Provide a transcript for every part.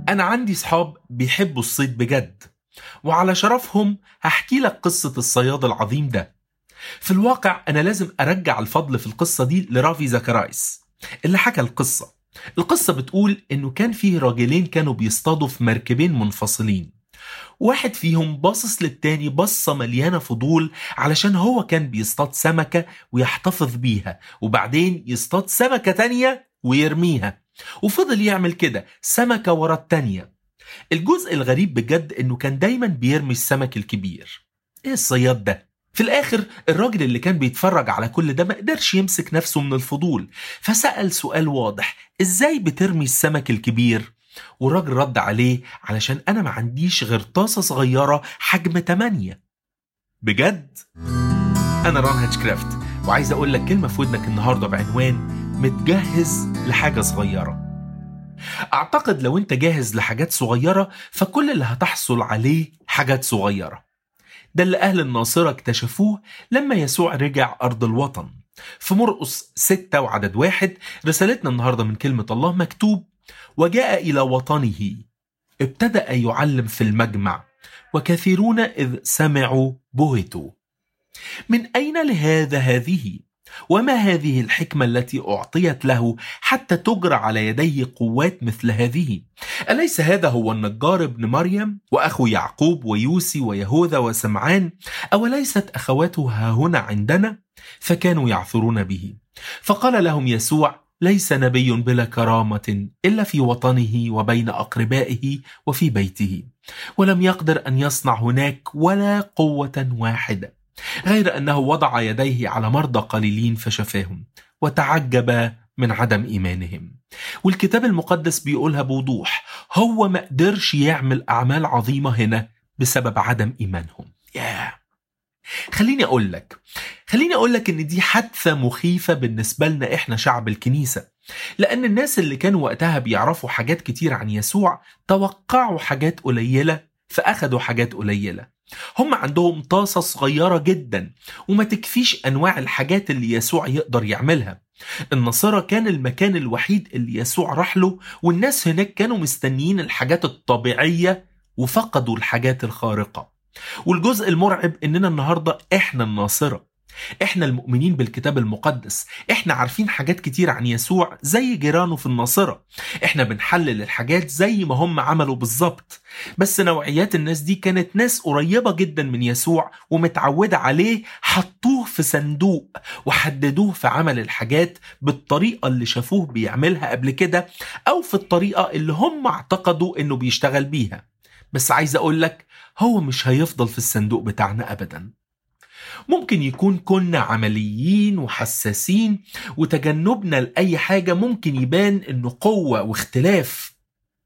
أنا عندي صحاب بيحبوا الصيد بجد وعلى شرفهم هحكي لك قصة الصياد العظيم ده في الواقع أنا لازم أرجع الفضل في القصة دي لرافي زكرايس اللي حكى القصة القصة بتقول إنه كان فيه راجلين كانوا بيصطادوا في مركبين منفصلين واحد فيهم باصص للتاني بصة مليانة فضول علشان هو كان بيصطاد سمكة ويحتفظ بيها وبعدين يصطاد سمكة تانية ويرميها وفضل يعمل كده سمكة ورا التانية الجزء الغريب بجد انه كان دايما بيرمي السمك الكبير ايه الصياد ده في الاخر الراجل اللي كان بيتفرج على كل ده ما قدرش يمسك نفسه من الفضول فسأل سؤال واضح ازاي بترمي السمك الكبير والراجل رد عليه علشان انا ما عنديش غير طاسة صغيرة حجم 8 بجد انا ران هاتشكرافت وعايز اقول لك كلمة في ودنك النهاردة بعنوان متجهز لحاجة صغيرة أعتقد لو أنت جاهز لحاجات صغيرة فكل اللي هتحصل عليه حاجات صغيرة ده اللي أهل الناصرة اكتشفوه لما يسوع رجع أرض الوطن في مرقس ستة وعدد واحد رسالتنا النهاردة من كلمة الله مكتوب وجاء إلى وطنه ابتدأ يعلم في المجمع وكثيرون إذ سمعوا بهتوا من أين لهذا هذه؟ وما هذه الحكمة التي أعطيت له حتى تجرى على يديه قوات مثل هذه أليس هذا هو النجار ابن مريم وأخو يعقوب ويوسي ويهوذا وسمعان أوليست أخواته ها هنا عندنا فكانوا يعثرون به فقال لهم يسوع ليس نبي بلا كرامة إلا في وطنه وبين أقربائه وفي بيته ولم يقدر أن يصنع هناك ولا قوة واحدة غير أنه وضع يديه على مرضى قليلين فشفاهم وتعجب من عدم إيمانهم والكتاب المقدس بيقولها بوضوح هو ما قدرش يعمل أعمال عظيمة هنا بسبب عدم إيمانهم yeah. خليني أقول لك خليني أقول لك إن دي حادثة مخيفة بالنسبة لنا إحنا شعب الكنيسة لأن الناس اللي كانوا وقتها بيعرفوا حاجات كتير عن يسوع توقعوا حاجات قليلة فأخدوا حاجات قليلة هم عندهم طاسة صغيرة جدا وما تكفيش أنواع الحاجات اللي يسوع يقدر يعملها النصارى كان المكان الوحيد اللي يسوع راح له والناس هناك كانوا مستنيين الحاجات الطبيعية وفقدوا الحاجات الخارقة والجزء المرعب إننا النهاردة إحنا الناصرة احنا المؤمنين بالكتاب المقدس احنا عارفين حاجات كتير عن يسوع زي جيرانه في الناصرة احنا بنحلل الحاجات زي ما هم عملوا بالظبط بس نوعيات الناس دي كانت ناس قريبة جدا من يسوع ومتعودة عليه حطوه في صندوق وحددوه في عمل الحاجات بالطريقة اللي شافوه بيعملها قبل كده او في الطريقة اللي هم اعتقدوا انه بيشتغل بيها بس عايز اقول لك هو مش هيفضل في الصندوق بتاعنا ابدا ممكن يكون كنا عمليين وحساسين وتجنبنا لأي حاجة ممكن يبان إنه قوة واختلاف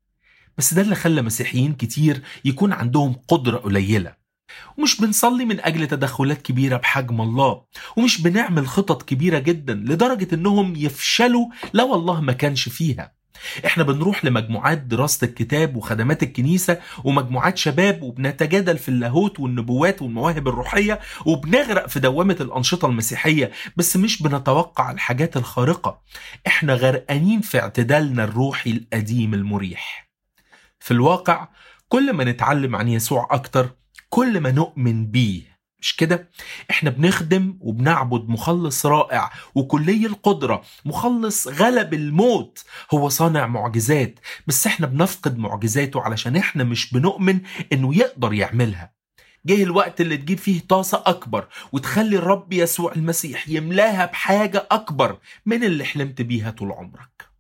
بس ده اللي خلى مسيحيين كتير يكون عندهم قدرة قليلة ومش بنصلي من أجل تدخلات كبيرة بحجم الله ومش بنعمل خطط كبيرة جدا لدرجة إنهم يفشلوا لو الله ما كانش فيها احنا بنروح لمجموعات دراسة الكتاب وخدمات الكنيسة ومجموعات شباب وبنتجادل في اللاهوت والنبوات والمواهب الروحية وبنغرق في دوامة الأنشطة المسيحية بس مش بنتوقع الحاجات الخارقة احنا غرقانين في اعتدالنا الروحي القديم المريح في الواقع كل ما نتعلم عن يسوع أكتر كل ما نؤمن بيه مش كده؟ احنا بنخدم وبنعبد مخلص رائع وكلي القدرة مخلص غلب الموت هو صانع معجزات بس احنا بنفقد معجزاته علشان احنا مش بنؤمن انه يقدر يعملها جه الوقت اللي تجيب فيه طاسة أكبر وتخلي الرب يسوع المسيح يملاها بحاجة أكبر من اللي حلمت بيها طول عمرك